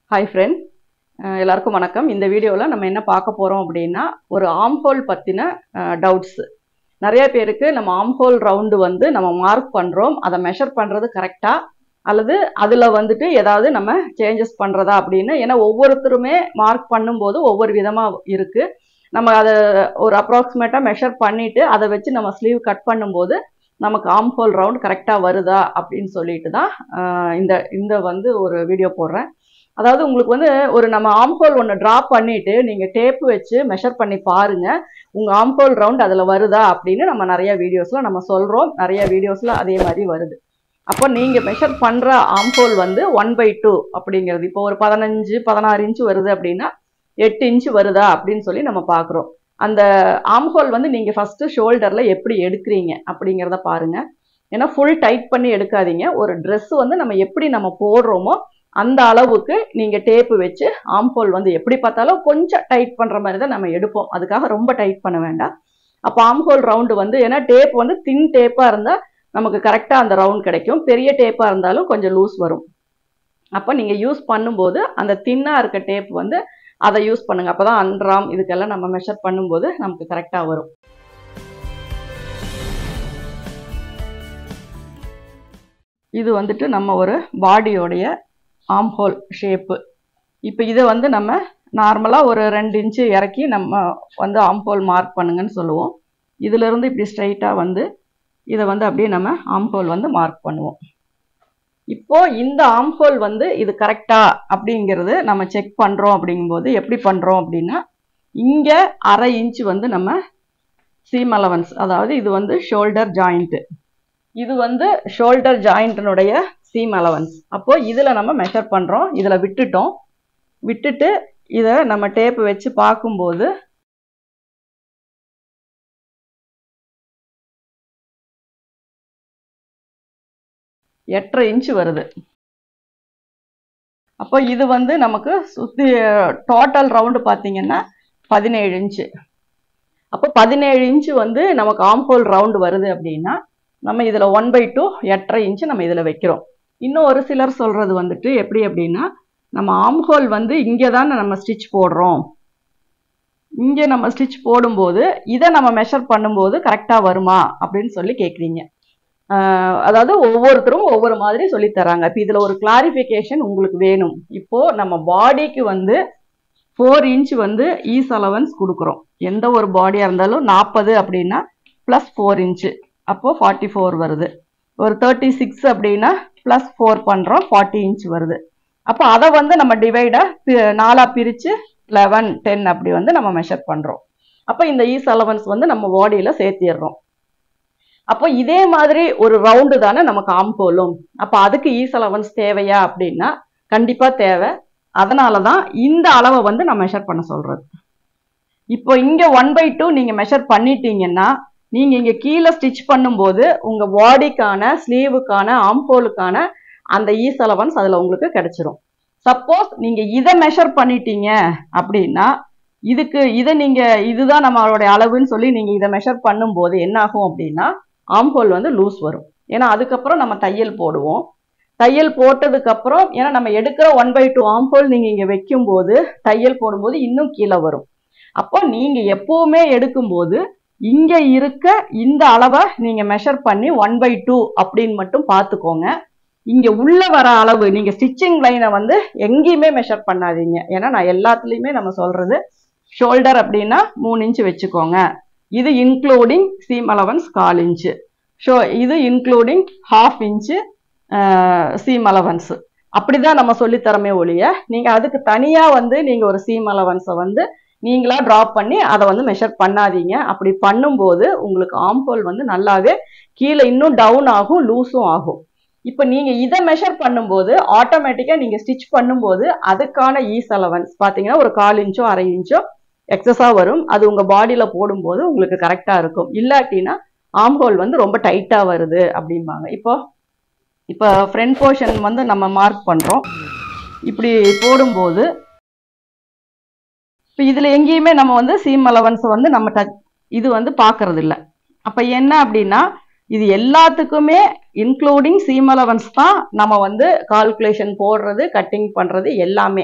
hi friend எல்லாருக்கும் வணக்கம் இந்த வீடியோவில் நம்ம என்ன பார்க்க போகிறோம் அப்படின்னா ஒரு ஆம்ஹோல் பற்றின டவுட்ஸ் நிறைய பேருக்கு நம்ம ஆம்ஹோல் ரவுண்டு வந்து நம்ம மார்க் பண்ணுறோம் அதை மெஷர் பண்ணுறது கரெக்டாக அல்லது அதில் வந்துட்டு ஏதாவது நம்ம சேஞ்சஸ் பண்ணுறதா அப்படின்னு ஏன்னா ஒவ்வொருத்தருமே மார்க் பண்ணும்போது ஒவ்வொரு விதமாக இருக்குது நம்ம அதை ஒரு அப்ராக்சிமேட்டாக மெஷர் பண்ணிவிட்டு அதை வச்சு நம்ம ஸ்லீவ் கட் பண்ணும்போது நமக்கு ஆம் ஹோல் ரவுண்ட் கரெக்டாக வருதா அப்படின்னு சொல்லிட்டு தான் ஆஹ் இந்த இந்த வந்து ஒரு வீடியோ போடுறேன் அதாவது உங்களுக்கு வந்து ஒரு நம்ம ஆம் ஹோல் ஒன்று ட்ரா பண்ணிட்டு நீங்கள் டேப் வச்சு மெஷர் பண்ணி பாருங்க உங்கள் ஆம் ஹோல் ரவுண்ட் அதில் வருதா அப்படின்னு நம்ம நிறைய வீடியோஸில் நம்ம சொல்கிறோம் நிறைய வீடியோஸில் அதே மாதிரி வருது அப்போ நீங்கள் மெஷர் பண்ணுற ஆம் ஹோல் வந்து ஒன் பை டூ அப்படிங்கிறது இப்போ ஒரு பதினஞ்சு பதினாறு இன்ச்சு வருது அப்படின்னா எட்டு இன்ச்சு வருதா அப்படின்னு சொல்லி நம்ம பார்க்குறோம் அந்த ஆம்ஹோல் வந்து நீங்கள் ஃபஸ்ட்டு ஷோல்டரில் எப்படி எடுக்கிறீங்க அப்படிங்கிறத பாருங்கள் ஏன்னா ஃபுல் டைட் பண்ணி எடுக்காதீங்க ஒரு ட்ரெஸ் வந்து நம்ம எப்படி நம்ம போடுறோமோ அந்த அளவுக்கு நீங்கள் டேப்பு வச்சு ஆம்ஹோல் வந்து எப்படி பார்த்தாலும் கொஞ்சம் டைட் பண்ணுற மாதிரி தான் நம்ம எடுப்போம் அதுக்காக ரொம்ப டைட் பண்ண வேண்டாம் அப்போ ஆம்ஹோல் ரவுண்டு வந்து ஏன்னா டேப் வந்து தின் டேப்பாக இருந்தால் நமக்கு கரெக்டாக அந்த ரவுண்ட் கிடைக்கும் பெரிய டேப்பாக இருந்தாலும் கொஞ்சம் லூஸ் வரும் அப்போ நீங்கள் யூஸ் பண்ணும்போது அந்த தின்னாக இருக்க டேப் வந்து அதை யூஸ் பண்ணுங்க அப்பதான் அன்றாம் இதுக்கெல்லாம் நம்ம மெஷர் பண்ணும்போது நமக்கு கரெக்டாக வரும் இது வந்துட்டு நம்ம ஒரு பாடியோடைய ஆம் ஹோல் ஷேப்பு இப்போ இதை வந்து நம்ம நார்மலாக ஒரு ரெண்டு இன்ச்சு இறக்கி நம்ம வந்து ஆம் ஹோல் மார்க் பண்ணுங்கன்னு சொல்லுவோம் இதிலிருந்து இப்படி ஸ்ட்ரைட்டாக வந்து இதை வந்து அப்படியே நம்ம ஆம் ஹோல் வந்து மார்க் பண்ணுவோம் இப்போ இந்த ஆம்ஹோல் வந்து இது கரெக்டா அப்படிங்கிறது நம்ம செக் பண்றோம் அப்படிங்கும்போது எப்படி பண்றோம் அப்படின்னா இங்க அரை இன்ச் வந்து நம்ம சீம் அலவன்ஸ் அதாவது இது வந்து ஷோல்டர் ஜாயிண்ட் இது வந்து ஷோல்டர் ஜாயிண்ட்டினுடைய சீம் அலவன்ஸ் அப்போ இதுல நம்ம மெஷர் பண்றோம் இதுல விட்டுட்டோம் விட்டுட்டு இதை நம்ம டேப் வச்சு பார்க்கும்போது எட்டரை இன்ச்சு வருது அப்போ இது வந்து நமக்கு சுற்றி டோட்டல் ரவுண்டு பார்த்தீங்கன்னா பதினேழு இன்ச்சு அப்போ பதினேழு இன்ச்சு வந்து நமக்கு ஆம்ஹோல் ரவுண்டு வருது அப்படின்னா நம்ம இதில் ஒன் பை டூ எட்டரை இன்ச்சு நம்ம இதில் வைக்கிறோம் இன்னும் ஒரு சிலர் சொல்கிறது வந்துட்டு எப்படி அப்படின்னா நம்ம ஆம்ஹோல் வந்து இங்கே தான் நம்ம ஸ்டிச் போடுறோம் இங்கே நம்ம ஸ்டிச் போடும்போது இதை நம்ம மெஷர் பண்ணும்போது கரெக்டாக வருமா அப்படின்னு சொல்லி கேட்குறீங்க அதாவது ஒவ்வொருத்தரும் ஒவ்வொரு மாதிரி சொல்லித் தராங்க இப்போ இதில் ஒரு கிளாரிஃபிகேஷன் உங்களுக்கு வேணும் இப்போ நம்ம பாடிக்கு வந்து ஃபோர் இன்ச் வந்து ஈஸ் அலவன்ஸ் கொடுக்குறோம் எந்த ஒரு பாடியாக இருந்தாலும் நாற்பது அப்படின்னா ப்ளஸ் ஃபோர் இன்ச்சு அப்போது ஃபார்ட்டி ஃபோர் வருது ஒரு தேர்ட்டி சிக்ஸ் அப்படின்னா ப்ளஸ் ஃபோர் பண்ணுறோம் ஃபார்ட்டி இன்ச் வருது அப்போ அதை வந்து நம்ம டிவைடாக நாலாக பிரித்து லெவன் டென் அப்படி வந்து நம்ம மெஷர் பண்ணுறோம் அப்போ இந்த ஈஸ் அலவன்ஸ் வந்து நம்ம பாடியில் சேர்த்திடுறோம் அப்போ இதே மாதிரி ஒரு ரவுண்டு தானே நமக்கு ஆம்கோலும் அப்போ அதுக்கு ஈஸ் அலவன்ஸ் தேவையா அப்படின்னா கண்டிப்பாக தேவை அதனால தான் இந்த அளவை வந்து நான் மெஷர் பண்ண சொல்கிறது இப்போ இங்கே ஒன் பை டூ நீங்கள் மெஷர் பண்ணிட்டீங்கன்னா நீங்கள் இங்கே கீழே ஸ்டிச் பண்ணும்போது உங்கள் பாடிக்கான ஸ்லீவுக்கான ஆம்ஹோலுக்கான அந்த ஈஸ் அலவன்ஸ் அதில் உங்களுக்கு கிடைச்சிரும் சப்போஸ் நீங்கள் இதை மெஷர் பண்ணிட்டீங்க அப்படின்னா இதுக்கு இதை நீங்கள் இதுதான் நம்மளுடைய அளவுன்னு சொல்லி நீங்கள் இதை மெஷர் பண்ணும்போது என்ன ஆகும் அப்படின்னா ஆம்ஹோல் வந்து லூஸ் வரும் ஏன்னா அதுக்கப்புறம் நம்ம தையல் போடுவோம் தையல் போட்டதுக்கப்புறம் ஏன்னா நம்ம எடுக்கிற ஒன் பை டூ ஆம்ஹோல் நீங்கள் இங்கே வைக்கும்போது தையல் போடும்போது இன்னும் கீழே வரும் அப்போ நீங்கள் எப்போவுமே எடுக்கும்போது இங்கே இருக்க இந்த அளவை நீங்கள் மெஷர் பண்ணி ஒன் பை டூ அப்படின்னு மட்டும் பார்த்துக்கோங்க இங்கே உள்ள வர அளவு நீங்கள் ஸ்டிச்சிங் லைனை வந்து எங்கேயுமே மெஷர் பண்ணாதீங்க ஏன்னா நான் எல்லாத்துலேயுமே நம்ம சொல்கிறது ஷோல்டர் அப்படின்னா மூணு இன்ச்சு வச்சுக்கோங்க இது இன்க்ளூடிங் சீம் அலவன்ஸ் கால் இன்ச்சு ஷோ இது including half inch seam allowance அப்படி தான் நம்ம சொல்லித்தரமே ஒழிய நீங்கள் அதுக்கு தனியாக வந்து நீங்கள் ஒரு சீம் அலவன்ஸை வந்து நீங்களாக ட்ராப் பண்ணி அதை வந்து மெஷர் பண்ணாதீங்க அப்படி பண்ணும்போது உங்களுக்கு ஆம்ஹோல் வந்து நல்லாவே கீழே இன்னும் டவுன் ஆகும் லூஸும் ஆகும் இப்போ நீங்கள் இதை மெஷர் பண்ணும்போது ஆட்டோமேட்டிக்காக நீங்கள் ஸ்டிச் பண்ணும்போது அதுக்கான ஈஸ் அலவன்ஸ் பார்த்தீங்கன்னா ஒரு கால் இன்ச்சோ அரை இன்ச்சோ எக்ஸஸாக வரும் அது உங்கள் பாடியில் போடும்போது உங்களுக்கு கரெக்டாக இருக்கும் இல்லாட்டினா ஆம்ஹோல் வந்து ரொம்ப டைட்டாக வருது அப்படிம்பாங்க இப்போ இப்போ ஃப்ரண்ட் போர்ஷன் வந்து நம்ம மார்க் பண்ணுறோம் இப்படி போடும்போது இப்போ இதில் எங்கேயுமே நம்ம வந்து சீம் அலவன்ஸை வந்து நம்ம டச் இது வந்து பார்க்கறது இல்லை அப்போ என்ன அப்படின்னா இது எல்லாத்துக்குமே இன்க்ளூடிங் சீம் அலவன்ஸ் தான் நம்ம வந்து கால்குலேஷன் போடுறது கட்டிங் பண்ணுறது எல்லாமே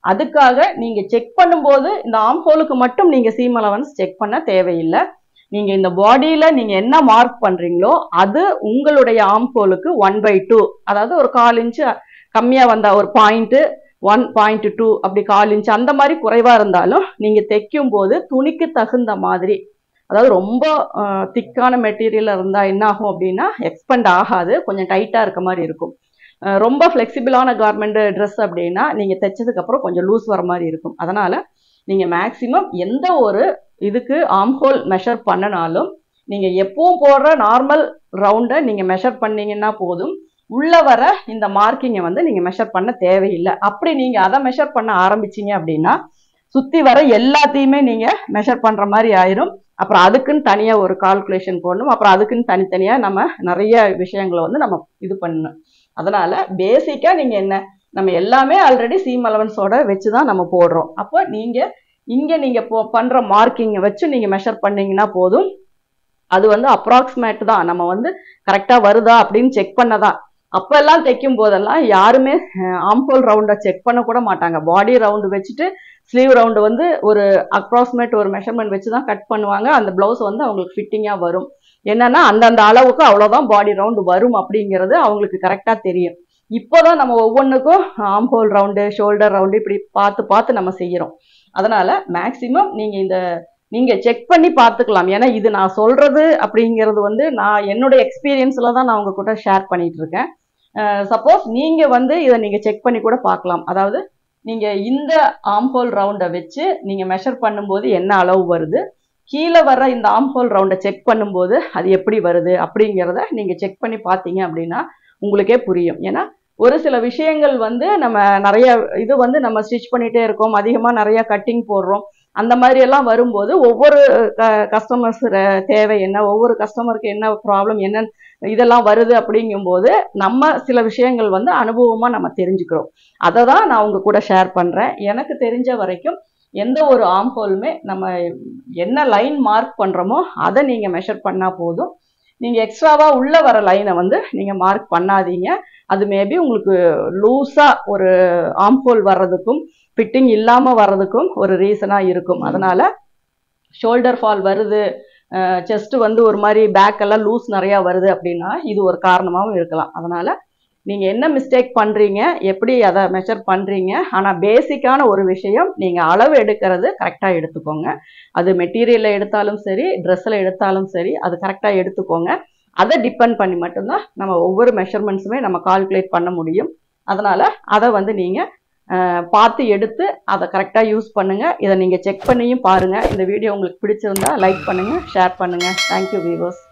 அதுக்காக நீங்க செக் பண்ணும்போது இந்த ஆம்ஹோலுக்கு மட்டும் நீங்க சீம் அலவன்ஸ் செக் பண்ண தேவையில்லை நீங்க இந்த பாடியில நீங்க என்ன மார்க் பண்றீங்களோ அது உங்களுடைய ஆம்ஹோலுக்கு ஒன் பை டூ அதாவது ஒரு கால் இன்ச்சு கம்மியா வந்தா ஒரு பாயிண்ட் ஒன் பாயிண்ட் டூ அப்படி கால் இன்ச் அந்த மாதிரி குறைவா இருந்தாலும் நீங்க தைக்கும் போது துணிக்கு தகுந்த மாதிரி அதாவது ரொம்ப திக்கான மெட்டீரியல் இருந்தா என்ன ஆகும் அப்படின்னா எக்ஸ்பெண்ட் ஆகாது கொஞ்சம் டைட்டா இருக்க மாதிரி இருக்கும் அஹ் ரொம்ப ஃப்ளெக்சிபிளான கார்மெண்ட் ட்ரெஸ் அப்படின்னா நீங்க தைச்சதுக்கு அப்புறம் கொஞ்சம் லூஸ் வர மாதிரி இருக்கும் அதனால நீங்க மேக்சிமம் எந்த ஒரு இதுக்கு ஆம்ஹோல் மெஷர் பண்ணனாலும் நீங்க எப்பவும் போடுற நார்மல் ரவுண்டை நீங்க மெஷர் பண்ணீங்கன்னா போதும் உள்ள வர இந்த மார்க்கிங்கை வந்து நீங்க மெஷர் பண்ண தேவையில்லை அப்படி நீங்க அதை மெஷர் பண்ண ஆரம்பிச்சீங்க அப்படின்னா சுத்தி வர எல்லாத்தையுமே நீங்க மெஷர் பண்ற மாதிரி ஆயிரும் அப்புறம் அதுக்குன்னு தனியா ஒரு கால்குலேஷன் போடணும் அப்புறம் அதுக்குன்னு தனித்தனியா நம்ம நிறைய விஷயங்களை வந்து நம்ம இது பண்ணணும் அதனால பேசிக்கா நீங்க என்ன நம்ம எல்லாமே ஆல்ரெடி சீம் அலவன்ஸோட வச்சு தான் நம்ம போடுறோம் அப்போ நீங்க இங்க நீங்க போ- பண்ற மார்க்கிங்கை வச்சு நீங்க மெஷர் பண்ணீங்கன்னா போதும் அது வந்து அப்ராக்சிமேட் தான் நம்ம வந்து கரெக்டா வருதா அப்படின்னு செக் பண்ணதான் அப்ப எல்லாம் தைக்கும் போதெல்லாம் யாருமே ஆம்ஹோல் ரவுண்டை செக் பண்ண கூட மாட்டாங்க பாடி ரவுண்டு வச்சுட்டு ஸ்லீவ் ரவுண்டு வந்து ஒரு அப்ராக்சிமேட் ஒரு மெஷர்மெண்ட் வச்சு தான் கட் பண்ணுவாங்க அந்த பிளவுஸ் வந்து அவங்களுக்கு ஃபிட்டிங்கா வரும் என்னன்னா அந்தந்த அளவுக்கு அவ்வளவுதான் பாடி ரவுண்டு வரும் அப்படிங்கிறது அவங்களுக்கு கரெக்டா தெரியும் இப்போதான் நம்ம ஒவ்வொன்றுக்கும் ஆம்ஹோல் ரவுண்டு ஷோல்டர் ரவுண்டு இப்படி பார்த்து பார்த்து நம்ம செய்யறோம் அதனால மேக்சிமம் நீங்க இந்த நீங்க செக் பண்ணி பார்த்துக்கலாம் ஏன்னா இது நான் சொல்றது அப்படிங்கிறது வந்து நான் என்னுடைய எக்ஸ்பீரியன்ஸ்ல தான் நான் உங்க கூட ஷேர் பண்ணிட்டு இருக்கேன் சப்போஸ் நீங்க வந்து இதை நீங்க செக் பண்ணி கூட பார்க்கலாம் அதாவது நீங்க இந்த ஆம்ஹோல் ரவுண்டை வச்சு நீங்க மெஷர் பண்ணும்போது என்ன அளவு வருது கீழே வர்ற இந்த ஆம்ஹோல் ரவுண்டை செக் பண்ணும்போது அது எப்படி வருது அப்படிங்கிறத நீங்க செக் பண்ணி பார்த்தீங்க அப்படின்னா உங்களுக்கே புரியும் ஏன்னா ஒரு சில விஷயங்கள் வந்து நம்ம நிறைய இது வந்து நம்ம ஸ்டிச் பண்ணிட்டே இருக்கோம் அதிகமாக நிறைய கட்டிங் போடுறோம் அந்த மாதிரி எல்லாம் வரும்போது ஒவ்வொரு கஸ்டமர்ஸ் தேவை என்ன ஒவ்வொரு கஸ்டமருக்கு என்ன ப்ராப்ளம் என்ன இதெல்லாம் வருது அப்படிங்கும்போது நம்ம சில விஷயங்கள் வந்து அனுபவமா நம்ம தெரிஞ்சுக்கிறோம் அதை தான் நான் உங்க கூட ஷேர் பண்றேன் எனக்கு தெரிஞ்ச வரைக்கும் எந்த ஒரு ஆம்ஹோலுமே நம்ம என்ன லைன் மார்க் பண்றோமோ அதை நீங்க மெஷர் பண்ணா போதும் நீங்க எக்ஸ்ட்ராவா உள்ள வர லைனை வந்து நீங்க மார்க் பண்ணாதீங்க அது மேபி உங்களுக்கு லூஸா ஒரு ஆம்ஹோல் வர்றதுக்கும் ஃபிட்டிங் இல்லாம வர்றதுக்கும் ஒரு ரீசனா இருக்கும் அதனால ஷோல்டர் ஃபால் வருது செஸ்ட் வந்து ஒரு மாதிரி பேக் எல்லாம் லூஸ் நிறைய வருது அப்படின்னா இது ஒரு காரணமாகவும் இருக்கலாம் அதனால நீங்க என்ன மிஸ்டேக் பண்றீங்க எப்படி அதை மெஷர் பண்றீங்க ஆனா பேசிக்கான ஒரு விஷயம் நீங்க அளவு எடுக்கிறது கரெக்டா எடுத்துக்கோங்க அது மெட்டீரியல்ல எடுத்தாலும் சரி ட்ரெஸ்ல எடுத்தாலும் சரி அது கரெக்டா எடுத்துக்கோங்க அதை டிபெண்ட் பண்ணி மட்டும்தான் நம்ம ஒவ்வொரு மெஷர்மெண்ட்ஸுமே நம்ம கால்குலேட் பண்ண முடியும் அதனால அதை வந்து நீங்க அஹ், பார்த்து எடுத்து அதை கரெக்டாக யூஸ் பண்ணுங்க இதை நீங்க செக் பண்ணியும் பாருங்க இந்த வீடியோ உங்களுக்கு பிடிச்சிருந்தா லைக் பண்ணுங்க ஷேர் பண்ணுங்க தேங்க்யூ வீவர்ஸ்